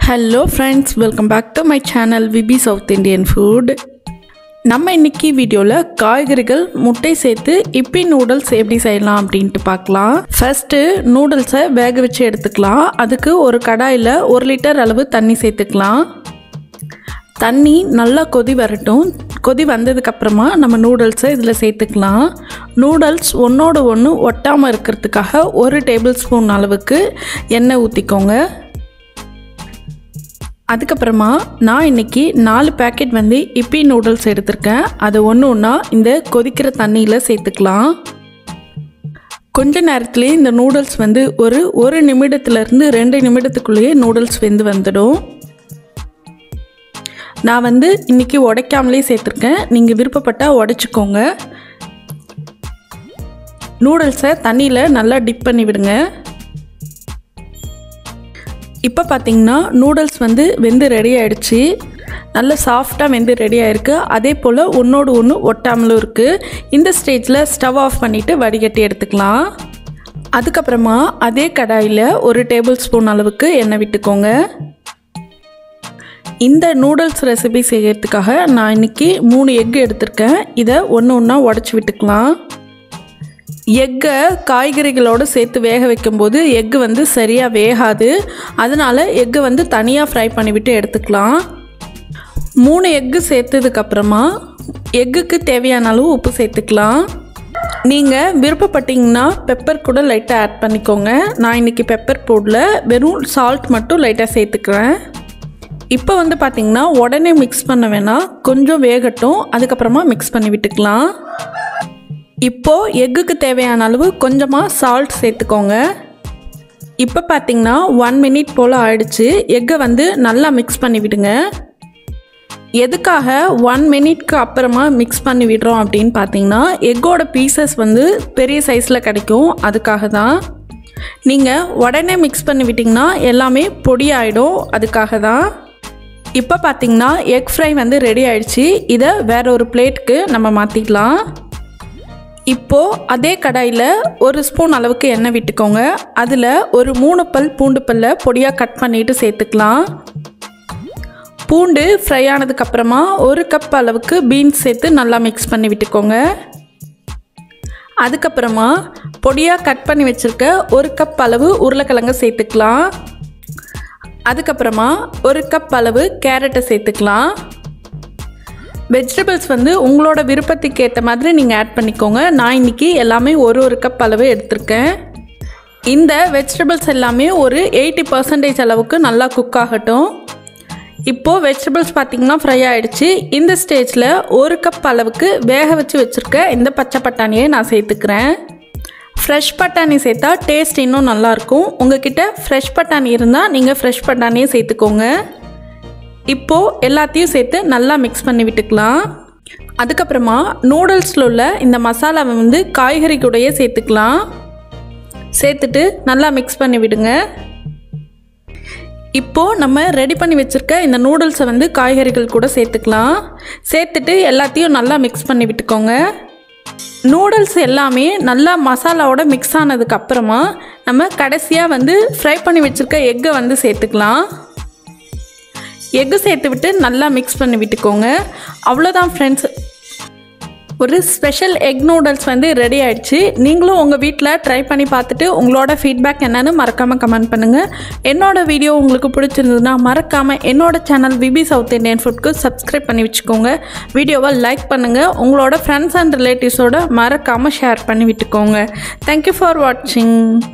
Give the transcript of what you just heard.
hello friends welcome back to my channel VP South Indian Food நம்ம இன்னைக்கு வீடியோவில் காய்கறிகள் முட்டை சேர்த்து இப்பி நூடுல்ஸ் எப்படி செய்யலாம் அப்படின்ட்டு பார்க்கலாம் ஃபர்ஸ்ட்டு நூடுல்ஸை வேக வச்சு எடுத்துக்கலாம் அதுக்கு ஒரு கடாயில் ஒரு லிட்டர் அளவு தண்ணி சேர்த்துக்கலாம் தண்ணி நல்லா கொதி வரட்டும் கொதி வந்ததுக்கப்புறமா நம்ம நூடுல்ஸை இதில் சேர்த்துக்கலாம் நூடுல்ஸ் ஒன்றோடு ஒன்று ஒட்டாமல் இருக்கிறதுக்காக ஒரு டேபிள் ஸ்பூன் அளவுக்கு எண்ணெய் ஊற்றிக்கோங்க அதுக்கப்புறமா நான் இன்னைக்கு நாலு பேக்கெட் வந்து இப்பி நூடுல்ஸ் எடுத்திருக்கேன் அதை ஒன்று ஒன்றா இந்த கொதிக்கிற தண்ணியில் சேர்த்துக்கலாம் கொஞ்ச நேரத்துலேயே இந்த நூடுல்ஸ் வந்து ஒரு ஒரு நிமிடத்துலேருந்து ரெண்டு நிமிடத்துக்குள்ளேயே நூடுல்ஸ் வெந்து வந்துடும் நான் வந்து இன்றைக்கி உடைக்காமலே சேர்த்துருக்கேன் நீங்கள் விருப்பப்பட்டால் உடைச்சிக்கோங்க நூடுல்ஸை தண்ணியில் நல்லா டிப் பண்ணி விடுங்க இப்போ பார்த்தீங்கன்னா நூடுல்ஸ் வந்து வெந்து ரெடி ஆகிடுச்சு நல்ல சாஃப்டாக வெந்து ரெடி ஆகிருக்கு அதே போல் ஒன்றோடு ஒன்று ஒட்டாமலும் இருக்குது இந்த ஸ்டேஜில் ஸ்டவ் ஆஃப் பண்ணிவிட்டு வடிகட்டி எடுத்துக்கலாம் அதுக்கப்புறமா அதே கடாயில் ஒரு டேபிள் ஸ்பூன் அளவுக்கு எண்ணெய் விட்டுக்கோங்க இந்த நூடுல்ஸ் ரெசிபி செய்கிறதுக்காக நான் இன்றைக்கி மூணு எக் எடுத்திருக்கேன் இதை ஒன்று ஒன்றா உடச்சி விட்டுக்கலாம் எக்கை காய்கறிகளோடு சேர்த்து வேக வைக்கும்போது எக்கு வந்து சரியாக வேகாது அதனால் எக்கு வந்து தனியாக ஃப்ரை பண்ணிவிட்டு எடுத்துக்கலாம் மூணு எக்கு சேர்த்ததுக்கப்புறமா எக்குக்கு தேவையான அளவு உப்பு சேர்த்துக்கலாம் நீங்கள் விருப்பப்பட்டீங்கன்னா பெப்பர் கூட லைட்டாக ஆட் பண்ணிக்கோங்க நான் இன்றைக்கி பெப்பர் போடல வெறும் சால்ட் மட்டும் லைட்டாக சேர்த்துக்கிறேன் இப்போ வந்து பார்த்திங்கன்னா உடனே மிக்ஸ் பண்ண வேணாம் கொஞ்சம் வேகட்டும் அதுக்கப்புறமா மிக்ஸ் பண்ணி விட்டுக்கலாம் இப்போது எக்குக்கு தேவையான அளவு கொஞ்சமாக சால்ட் சேர்த்துக்கோங்க இப்போ பார்த்தீங்கன்னா ஒன் மினிட் போல் ஆயிடுச்சு எக்கை வந்து நல்லா மிக்ஸ் பண்ணி விடுங்க எதுக்காக ஒன் மினிட்க்கு அப்புறமா மிக்ஸ் பண்ணி விடுறோம் அப்படின்னு பார்த்தீங்கன்னா எக்கோட பீசஸ் வந்து பெரிய சைஸில் கிடைக்கும் அதுக்காக தான் நீங்கள் உடனே மிக்ஸ் பண்ணி விட்டிங்கன்னா எல்லாமே பொடி ஆகிடும் அதுக்காக தான் இப்போ பார்த்தீங்கன்னா எக் ஃப்ரை வந்து ரெடி ஆயிடுச்சு இதை வேற ஒரு பிளேட்டுக்கு நம்ம மாற்றிக்கலாம் இப்போது அதே கடாயில் ஒரு ஸ்பூன் அளவுக்கு எண்ணெய் விட்டுக்கோங்க அதில் ஒரு மூணு பல் பூண்டு பல்லை பொடியாக கட் பண்ணிவிட்டு சேர்த்துக்கலாம் பூண்டு ஃப்ரை ஆனதுக்கப்புறமா ஒரு கப் அளவுக்கு பீன்ஸ் சேர்த்து நல்லா மிக்ஸ் பண்ணி விட்டுக்கோங்க அதுக்கப்புறமா பொடியாக கட் பண்ணி வச்சுருக்க ஒரு கப் அளவு உருளைக்கிழங்கு சேர்த்துக்கலாம் அதுக்கப்புறமா ஒரு கப் அளவு கேரட்டை சேர்த்துக்கலாம் வெஜிடபிள்ஸ் வந்து உங்களோட விருப்பத்துக்கு ஏற்ற மாதிரி நீங்கள் ஆட் பண்ணிக்கோங்க நான் இன்றைக்கி எல்லாமே ஒரு ஒரு கப் அளவு எடுத்திருக்கேன் இந்த வெஜிடபிள்ஸ் எல்லாமே ஒரு எயிட்டி பர்சன்டேஜ் அளவுக்கு நல்லா குக் ஆகட்டும் இப்போது வெஜிடபிள்ஸ் பார்த்திங்கன்னா ஃப்ரை ஆகிடுச்சு இந்த ஸ்டேஜில் ஒரு கப் அளவுக்கு வேக வச்சு வச்சுருக்க இந்த பச்சை பட்டாணியை நான் சேர்த்துக்கிறேன் ஃப்ரெஷ் பட்டாணி சேர்த்தா டேஸ்ட் இன்னும் நல்லாயிருக்கும் உங்ககிட்ட ஃப்ரெஷ் பட்டாணி இருந்தால் நீங்கள் ஃப்ரெஷ் பட்டாணியை சேர்த்துக்கோங்க இப்போது எல்லாத்தையும் சேர்த்து நல்லா மிக்ஸ் பண்ணி விட்டுக்கலாம் அதுக்கப்புறமா நூடுல்ஸில் உள்ள இந்த மசாலாவை வந்து காய்கறி கூடயே சேர்த்துக்கலாம் சேர்த்துட்டு நல்லா மிக்ஸ் பண்ணி விடுங்க இப்போது நம்ம ரெடி பண்ணி வச்சுருக்க இந்த நூடுல்ஸை வந்து காய்கறிகள் கூட சேர்த்துக்கலாம் சேர்த்துட்டு எல்லாத்தையும் நல்லா மிக்ஸ் பண்ணி விட்டுக்கோங்க நூடுல்ஸ் எல்லாமே நல்லா மசாலாவோட மிக்ஸ் ஆனதுக்கு அப்புறமா நம்ம கடைசியாக வந்து ஃப்ரை பண்ணி வச்சுருக்க எக்கை வந்து சேர்த்துக்கலாம் எக்கு சேர்த்து விட்டு நல்லா மிக்ஸ் பண்ணி விட்டுக்கோங்க அவ்வளோதான் ஃப்ரெண்ட்ஸ் ஒரு ஸ்பெஷல் எக் நூடுல்ஸ் வந்து ரெடி ஆயிடுச்சு நீங்களும் உங்கள் வீட்டில் ட்ரை பண்ணி பார்த்துட்டு உங்களோட ஃபீட்பேக் என்னன்னு மறக்காமல் கமெண்ட் பண்ணுங்கள் என்னோட வீடியோ உங்களுக்கு பிடிச்சிருந்ததுன்னா மறக்காமல் என்னோட சேனல் விபி சவுத் இந்தியன் ஃபுட்க்கு சப்ஸ்கிரைப் பண்ணி வச்சுக்கோங்க வீடியோவை லைக் பண்ணுங்கள் உங்களோட ஃப்ரெண்ட்ஸ் அண்ட் ரிலேட்டிவ்ஸோட மறக்காமல் ஷேர் பண்ணி விட்டுக்கோங்க தேங்க்யூ ஃபார் வாட்சிங்